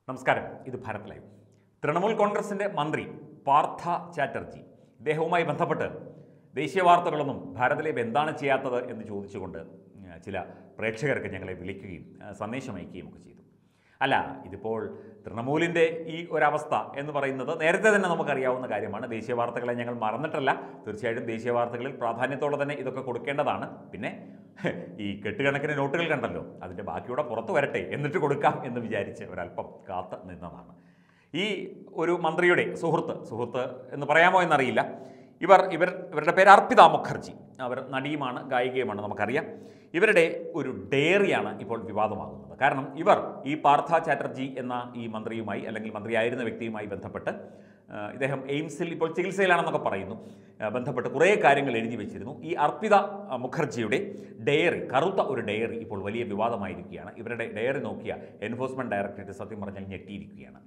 നമസ്കാരം ഇത് ഭാരത് ലൈവ് തൃണമൂൽ കോൺഗ്രസിന്റെ മന്ത്രി പാർത്ഥ ചാറ്റർജി ഇദ്ദേഹവുമായി ബന്ധപ്പെട്ട് ദേശീയ വാർത്തകളൊന്നും ഭാരത് ലൈവ് എന്താണ് ചെയ്യാത്തത് എന്ന് ചോദിച്ചുകൊണ്ട് ഉം, ചില പ്രേക്ഷകർക്ക് ഞങ്ങളെ വിളിക്കുകയും ആ, സന്ദേശം അയക്കുകയും ഒക്കെ ചെയ്തു അല്ല ഇതിപ്പോൾ തൃണമൂലിൻ്റെ ഈ ഒരവസ്ഥ എന്ന് പറയുന്നത് നേരത്തെ തന്നെ നമുക്കറിയാവുന്ന കാര്യമാണ് ദേശീയ വാർത്തകളെ ഞങ്ങൾ മറന്നിട്ടല്ല തീർച്ചയായിട്ടും ദേശീയ വാർത്തകളിൽ പ്രാധാന്യത്തോടെ തന്നെ ഇതൊക്കെ കൊടുക്കേണ്ടതാണ് പിന്നെ ഈ കെട്ടുകണക്കിന് നോട്ടുകൾ കണ്ടല്ലോ അതിൻ്റെ ബാക്കിയൂടെ പുറത്ത് വരട്ടെ എന്നിട്ട് കൊടുക്കാം എന്ന് വിചാരിച്ച് ഒരല്പം കാത്ത് നിന്നതാണ് ഈ ഒരു മന്ത്രിയുടെ സുഹൃത്ത് സുഹൃത്ത് എന്ന് പറയാമോ എന്നറിയില്ല ഇവർ ഇവർ ഇവരുടെ പേര് അർപ്പിത മുഖർജി അവർ നടിയുമാണ് ഗായികയുമാണ് നമുക്കറിയാം ഇവരുടെ ഒരു ഡയറിയാണ് ഇപ്പോൾ വിവാദമാകുന്നത് കാരണം ഇവർ ഈ പാർത്ഥ ചാറ്റർജി എന്ന ഈ മന്ത്രിയുമായി അല്ലെങ്കിൽ മന്ത്രിയായിരുന്ന വ്യക്തിയുമായി ബന്ധപ്പെട്ട് ആ, ഇദ്ദേഹം എയിംസിൽ ഇപ്പോൾ ചികിത്സയിലാണെന്നൊക്കെ പറയുന്നു ആ, ബന്ധപ്പെട്ട് കുറേ കാര്യങ്ങൾ എഴുതി വെച്ചിരുന്നു ഈ അർപ്പിത ആ, മുഖർജിയുടെ ഡയറി കറുത്ത ഒരു ഡയറി ഇപ്പോൾ വലിയ വിവാദമായിരിക്കുകയാണ് ഇവരുടെ ഡയറി നോക്കിയ എൻഫോഴ്സ്മെന്റ് ഡയറക്ടറേറ്റ് സത്യം പറഞ്ഞാൽ ഞെട്ടിയിരിക്കുകയാണ്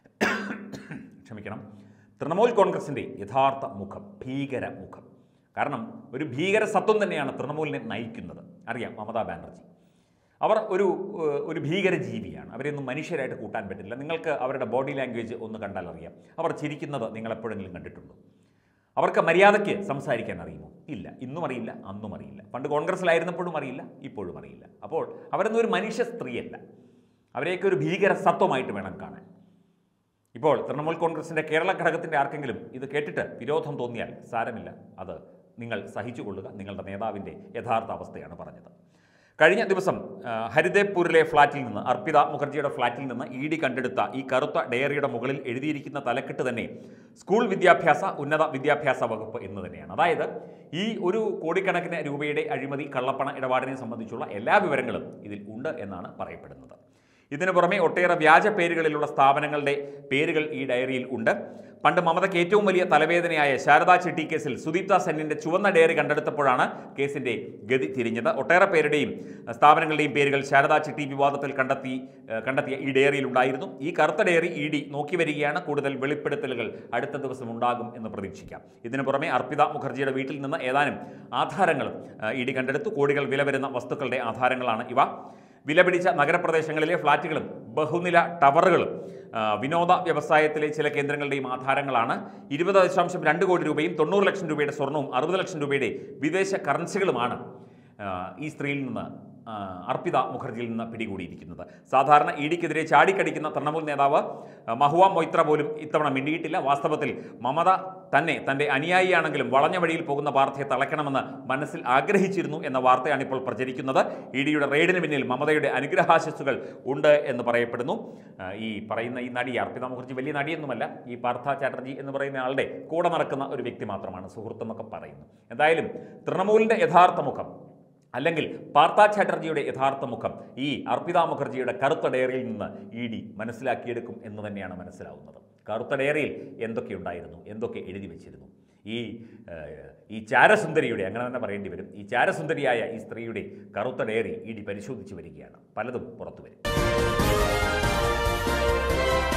ക്ഷമിക്കണം തൃണമൂൽ കോൺഗ്രസിൻ്റെ യഥാർത്ഥ മുഖം ഭീകര മുഖം കാരണം ഒരു ഭീകര സത്വം തന്നെയാണ് തൃണമൂലിനെ നയിക്കുന്നത് അറിയാം മമതാ ബാനർജി അവർ ഒരു ഏഹ്, ഒരു ഭീകര ജീവിയാണ് അവരെയൊന്നും മനുഷ്യരായിട്ട് കൂട്ടാൻ പറ്റില്ല നിങ്ങൾക്ക് അവരുടെ ബോഡി ലാംഗ്വേജ് ഒന്ന് കണ്ടാൽ അറിയാം അവർ ചിരിക്കുന്നത് നിങ്ങൾ എപ്പോഴെങ്കിലും കണ്ടിട്ടുണ്ടോ അവർക്ക് മര്യാദയ്ക്ക് സംസാരിക്കാൻ അറിയുമോ ഇല്ല ഇന്നും അറിയില്ല അന്നും അറിയില്ല പണ്ട് കോൺഗ്രസ്സിലായിരുന്നപ്പോഴും അറിയില്ല ഇപ്പോഴും അറിയില്ല അപ്പോൾ അവരൊന്നും ഒരു മനുഷ്യ സ്ത്രീയല്ല അവരെയൊക്കെ ഒരു ഭീകര സത്വമായിട്ട് വേണം കാണാൻ ഇപ്പോൾ തൃണമൂൽ കോൺഗ്രസിന്റെ കേരള ഘടകത്തിന്റെ ആർക്കെങ്കിലും ഇത് കേട്ടിട്ട് വിരോധം തോന്നിയാൽ സാരമില്ല അത് നിങ്ങൾ സഹിച്ചുകൊള്ളുക നിങ്ങളുടെ നേതാവിൻ്റെ യഥാർത്ഥ അവസ്ഥയാണ് പറഞ്ഞത് കഴിഞ്ഞ ദിവസം ആ, ഹരിദേപ്പൂരിലെ ഫ്ളാറ്റിൽ നിന്ന് അർപ്പിത മുഖർജിയുടെ ഫ്ളാറ്റിൽ നിന്ന് ഇ ഡി കണ്ടെടുത്ത ഈ കറുത്ത ഡയറിയുടെ മുകളിൽ എഴുതിയിരിക്കുന്ന തലക്കെട്ട് തന്നെ സ്കൂൾ വിദ്യാഭ്യാസ ഉന്നത വിദ്യാഭ്യാസ വകുപ്പ് എന്ന് തന്നെയാണ് അതായത് ഈ ഒരു കോടിക്കണക്കിന് രൂപയുടെ അഴിമതി കള്ളപ്പണ ഇടപാടിനെ സംബന്ധിച്ചുള്ള എല്ലാ വിവരങ്ങളും ഇതിൽ ഉണ്ട് എന്നാണ് പറയപ്പെടുന്നത് ഇതിനു പുറമെ ഒട്ടേറെ വ്യാജ പേരുകളിലുള്ള സ്ഥാപനങ്ങളുടെ പേരുകൾ ഈ ഡയറിയിൽ ഉണ്ട് പണ്ട് മമതയ്ക്ക് ഏറ്റവും വലിയ തലവേദനയായ ശാരദാ ചിട്ടി കേസിൽ സുദീപ്ത സെന്നിന്റെ ചുവന്ന ഡയറി കണ്ടെടുത്തപ്പോഴാണ് കേസിന്റെ ഗതി തിരിഞ്ഞത് ഒട്ടേറെ പേരുടെയും അഹ്, സ്ഥാപനങ്ങളുടെയും പേരുകൾ ശാരദാ ചിട്ടി വിവാദത്തിൽ കണ്ടെത്തി അഹ്, കണ്ടെത്തിയ ഈ ഡയറിയിൽ ഉണ്ടായിരുന്നു ഈ കറുത്ത ഡയറി ഇ ഡി നോക്കി വരികയാണ് കൂടുതൽ വെളിപ്പെടുത്തലുകൾ അടുത്ത ദിവസം ഉണ്ടാകും എന്ന് പ്രതീക്ഷിക്കാം ഇതിനു പുറമെ അർപ്പിത മുഖർജിയുടെ വീട്ടിൽ നിന്ന് ഏതാനും ആധാരങ്ങളും ഇ ഡി കണ്ടെടുത്തു കോടികൾ വില വരുന്ന വസ്തുക്കളുടെ ആധാരങ്ങളാണ് ഇവ വിലപിടിച്ച നഗരപ്രദേശങ്ങളിലെ ഫ്ളാറ്റുകളും ബഹുനില ടവറുകളും ആ, വിനോദ വ്യവസായത്തിലെ ചില കേന്ദ്രങ്ങളുടെയും ആധാരങ്ങളാണ് ഇരുപത് ദശാംശം രണ്ട് കോടി രൂപയും തൊണ്ണൂറ് ലക്ഷം രൂപയുടെ സ്വർണവും അറുപത് ലക്ഷം രൂപയുടെ വിദേശ കറൻസികളുമാണ് ആ, ഈ സ്ത്രീയിൽ നിന്ന് ആ, അർപ്പിത മുഖർജിയിൽ നിന്ന് പിടികൂടിയിരിക്കുന്നത് സാധാരണ ഇ ഡിക്കെതിരെ ചാടിക്കടിക്കുന്ന തൃണമൂൽ നേതാവ് ആ, മഹുവ മൊയ്ത്ര പോലും ഇത്തവണ മിണ്ടിയിട്ടില്ല വാസ്തവത്തിൽ മമത തന്നെ തൻ്റെ അനുയായിയാണെങ്കിലും വളഞ്ഞ വഴിയിൽ പോകുന്ന വാർത്തയെ തളയ്ക്കണമെന്ന് മനസ്സിൽ ആഗ്രഹിച്ചിരുന്നു എന്ന വാർത്തയാണ് ഇപ്പോൾ പ്രചരിക്കുന്നത് ഇ ഡിയുടെ റെയ്ഡിന് പിന്നിൽ മമതയുടെ അനുഗ്രഹാശസ്സുകൾ ഉണ്ട് എന്ന് പറയപ്പെടുന്നു ആ, ഈ പറയുന്ന ഈ നടി അർപ്പിത മുഖർജി വലിയ നടിയൊന്നുമല്ല ഈ പാർത്ഥ ചാറ്റർജി എന്ന് പറയുന്ന ആളുടെ കൂടെ നടക്കുന്ന ഒരു വ്യക്തി മാത്രമാണ് സുഹൃത്തെന്നൊക്കെ പറയുന്നു എന്തായാലും തൃണമൂലിൻ്റെ യഥാർത്ഥ മുഖം അല്ലെങ്കിൽ പാർത്ഥ ചാറ്റർജിയുടെ യഥാർത്ഥ മുഖം ഈ അർപ്പിത മുഖർജിയുടെ കറുത്ത ഡയറിയിൽ നിന്ന് ഇ ഡി മനസ്സിലാക്കിയെടുക്കും എന്ന് തന്നെയാണ് മനസ്സിലാവുന്നത് കറുത്ത ഡയറിയിൽ എന്തൊക്കെ ഉണ്ടായിരുന്നു എന്തൊക്കെ എഴുതി വെച്ചിരുന്നു ഈ ഏഹ്, ഈ ചാരസുന്ദരിയുടെ അങ്ങനെ തന്നെ പറയേണ്ടി വരും ഈ ചാരസുന്ദരിയായ ഈ സ്ത്രീയുടെ കറുത്ത ഡയറി ഇ ഡി പരിശോധിച്ച് വരികയാണ് പലതും പുറത്തു വരും